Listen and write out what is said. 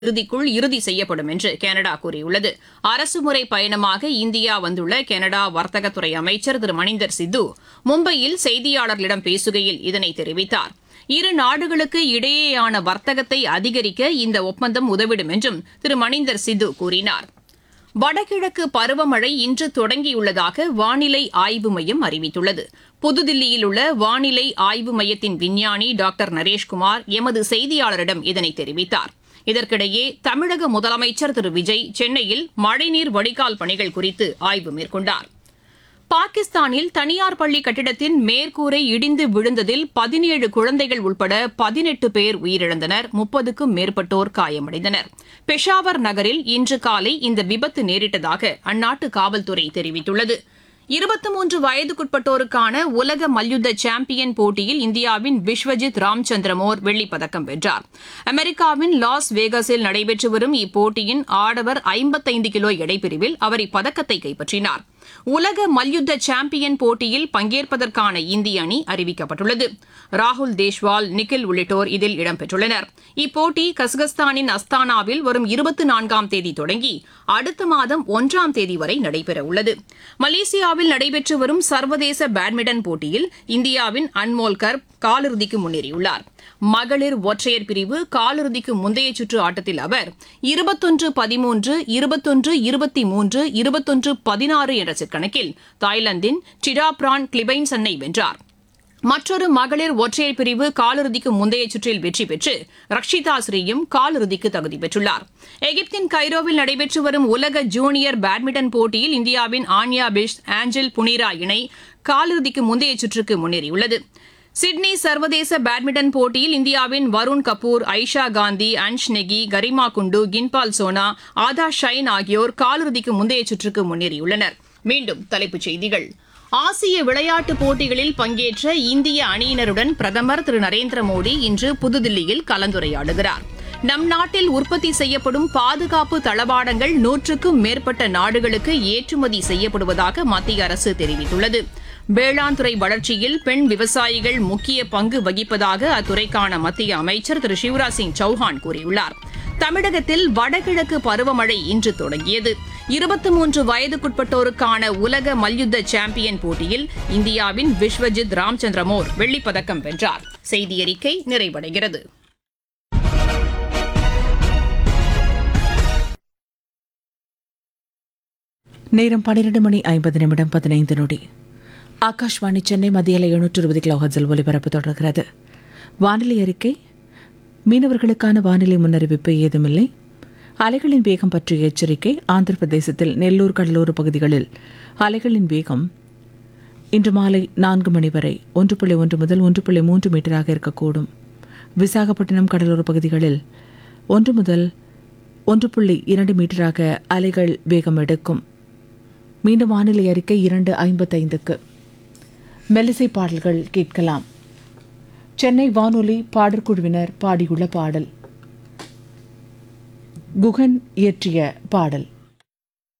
இறுதிக்குள் இறுதி செய்யப்படும் என்று கனடா கூறியுள்ளது அரசுமுறை பயணமாக இந்தியா வந்துள்ள கனடா வர்த்தகத்துறை அமைச்சர் திரு மணிந்தர் சித்து மும்பையில் செய்தியாளர்களிடம் பேசுகையில் இதனை தெரிவித்தார் இரு நாடுகளுக்கு இடையேயான வர்த்தகத்தை அதிகரிக்க இந்த ஒப்பந்தம் உதவிடும் என்றும் திரு மணிந்தர் சித்து கூறினார் வடகிழக்கு பருவமழை இன்று தொடங்கியுள்ளதாக வானிலை ஆய்வு மையம் அறிவித்துள்ளது புதுதில்லியில் உள்ள வானிலை ஆய்வு மையத்தின் விஞ்ஞானி டாக்டர் நரேஷ்குமார் எமது செய்தியாளரிடம் இதனை தெரிவித்தார் இதற்கிடையே தமிழக முதலமைச்சர் திரு விஜய் சென்னையில் மழைநீர் வடிகால் பணிகள் குறித்து ஆய்வு மேற்கொண்டார் பாகிஸ்தானில் தனியார் பள்ளி கட்டிடத்தின் மேற்கூரை இடிந்து விழுந்ததில் பதினேழு குழந்தைகள் உட்பட பதினெட்டு பேர் உயிரிழந்தனர் முப்பதுக்கும் மேற்பட்டோர் காயமடைந்தனர் பெஷாவர் நகரில் இன்று காலை இந்த விபத்து நேரிட்டதாக அந்நாட்டு காவல்துறை தெரிவித்துள்ளது இருபத்தி மூன்று வயதுக்குட்பட்டோருக்கான உலக மல்யுத்த சாம்பியன் போட்டியில் இந்தியாவின் விஸ்வஜித் ராம்சந்திரமோர் வெள்ளிப் பதக்கம் வென்றார் அமெரிக்காவின் லாஸ் வேகஸில் நடைபெற்று வரும் இப்போட்டியின் ஆடவர் ஐம்பத்தைந்து கிலோ எடைப்பிரிவில் அவர் இப்பதக்கத்தை கைப்பற்றினார் உலக மல்யுத்த சாம்பியன் போட்டியில் பங்கேற்பதற்கான இந்திய அணி அறிவிக்கப்பட்டுள்ளது ராகுல் தேஷ்வால் நிக்கில் உள்ளிட்டோர் இதில் இடம்பெற்றுள்ளனர் இப்போட்டி கசகஸ்தானின் அஸ்தானாவில் வரும் இருபத்தி நான்காம் தேதி தொடங்கி அடுத்த மாதம் ஒன்றாம் தேதி வரை நடைபெறவுள்ளது மலேசியாவில் நடைபெற்று வரும் சர்வதேச பேட்மிண்டன் போட்டியில் இந்தியாவின் அன்மோல் கர்ப் காலிறுதிக்கு முன்னேறியுள்ளார் மகளிர் ஒற்றையர் பிரிவு காலிறுதிக்கு முந்தைய சுற்று ஆட்டத்தில் அவர் இருபத்தொன்று பதிமூன்று இருபத்தொன்று இருபத்தி மூன்று இருபத்தொன்று பதினாறு என்ற செட் கணக்கில் தாய்லாந்தின் டிடாப்ரான் கிளிபைன்சன்னை வென்றார் மற்றொரு மகளிர் ஒற்றையர் பிரிவு காலிறுதிக்கு முந்தைய சுற்றில் வெற்றி பெற்று ரக்ஷிதா ஸ்ரீயும் காலிறுதிக்கு தகுதி பெற்றுள்ளார் எகிப்தின் கைரோவில் நடைபெற்று வரும் உலக ஜூனியர் பேட்மிண்டன் போட்டியில் இந்தியாவின் ஆன்யா பிஷ் ஆஞ்சல் புனிரா இணை காலிறுதிக்கு முந்தைய சுற்றுக்கு முன்னேறியுள்ளது சிட்னி சர்வதேச பேட்மிண்டன் போட்டியில் இந்தியாவின் வருண் கபூர் ஐஷா காந்தி அன்ஷ் நெகி கரிமா குண்டு கின்பால் சோனா ஆதா ஷைன் ஆகியோர் காலிறுதிக்கு முந்தைய சுற்றுக்கு முன்னேறியுள்ளனர் மீண்டும் தலைப்புச் செய்திகள் ஆசிய விளையாட்டுப் போட்டிகளில் பங்கேற்ற இந்திய அணியினருடன் பிரதமர் திரு நரேந்திர மோடி இன்று புதுதில்லியில் கலந்துரையாடுகிறார் நம் நாட்டில் உற்பத்தி செய்யப்படும் பாதுகாப்பு தளவாடங்கள் நூற்றுக்கும் மேற்பட்ட நாடுகளுக்கு ஏற்றுமதி செய்யப்படுவதாக மத்திய அரசு தெரிவித்துள்ளது வேளாண் துறை வளர்ச்சியில் பெண் விவசாயிகள் முக்கிய பங்கு வகிப்பதாக அத்துறைக்கான மத்திய அமைச்சர் திரு சிவராஜ் சிங் சௌஹான் கூறியுள்ளார் தமிழகத்தில் வடகிழக்கு பருவமழை இன்று தொடங்கியது இருபத்தி மூன்று வயதுக்குட்பட்டோருக்கான உலக மல்யுத்த சாம்பியன் போட்டியில் இந்தியாவின் விஸ்வஜித் ராம்சந்திரமோர் வெள்ளிப் பதக்கம் வென்றார் செய்தியறிக்கை நிறைவடைகிறது நேரம் பன்னிரண்டு மணி ஐம்பது நிமிடம் பதினைந்து நொடி ஆகாஷ்வாணி சென்னை மத்தியில் எழுநூற்று இருபது கிலோஹர்ஸில் ஒலிபரப்பு தொடர்கிறது வானிலை அறிக்கை மீனவர்களுக்கான வானிலை முன்னறிவிப்பு ஏதுமில்லை அலைகளின் வேகம் பற்றிய எச்சரிக்கை ஆந்திர பிரதேசத்தில் நெல்லூர் கடலோர பகுதிகளில் அலைகளின் வேகம் இன்று மாலை நான்கு மணி வரை ஒன்று புள்ளி ஒன்று முதல் ஒன்று புள்ளி மூன்று மீட்டராக இருக்கக்கூடும் விசாகப்பட்டினம் கடலோர பகுதிகளில் ஒன்று முதல் ஒன்று புள்ளி இரண்டு மீட்டராக அலைகள் வேகம் எடுக்கும் மீண்டும் வானிலை அறிக்கை இரண்டு ஐம்பத்தைந்துக்கு மெல்லிசை பாடல்கள் கேட்கலாம் சென்னை வானொலி பாடற்குழுவினர் பாடியுள்ள பாடல் குகன் இயற்றிய பாடல்